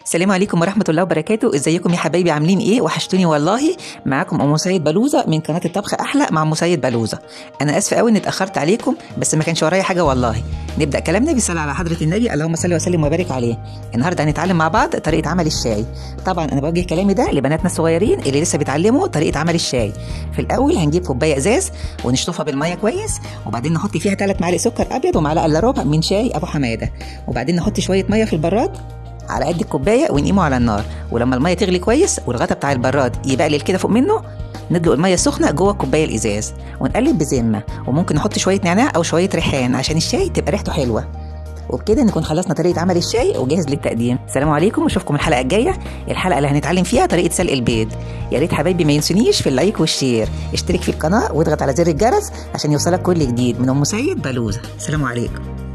السلام عليكم ورحمة الله وبركاته ازيكم يا حبايبي عاملين ايه وحشتوني والله معاكم ام سيد بلوزة من قناة الطبخ احلى مع ام سيد بلوزة انا اسفة قوي اني اتأخرت عليكم بس ما كانش ورايا حاجة والله نبدأ كلامنا بالصلاة على حضرة النبي اللهم صل وسلم وبارك عليه النهارده هنتعلم مع بعض طريقة عمل الشاي طبعا انا بوجه كلامي ده لبناتنا الصغيرين اللي لسه بيتعلموا طريقة عمل الشاي في الاول هنجيب كوباية ازاز ونشطفها بالمية كويس وبعدين نحط فيها ثلاث معالق سكر ابيض ومعلقة الا ربع من شاي ابو حمادة وبعدين نحط شوية مية في البراد على قد الكوبايه ونقيمه على النار ولما الميه تغلي كويس والغطا بتاع البراد يبقلل كده فوق منه ندلق الميه السخنه جوه الكوبايه الازاز ونقلب بذمه وممكن نحط شويه نعناع او شويه ريحان عشان الشاي تبقى ريحته حلوه وبكده نكون خلصنا طريقه عمل الشاي وجاهز للتقديم السلام عليكم واشوفكم الحلقه الجايه الحلقه اللي هنتعلم فيها طريقه سلق البيض يا ريت حبايبي ما ينسونيش في اللايك والشير اشترك في القناه واضغط على زر الجرس عشان يوصلك كل جديد من ام سيد بلوزه السلام عليكم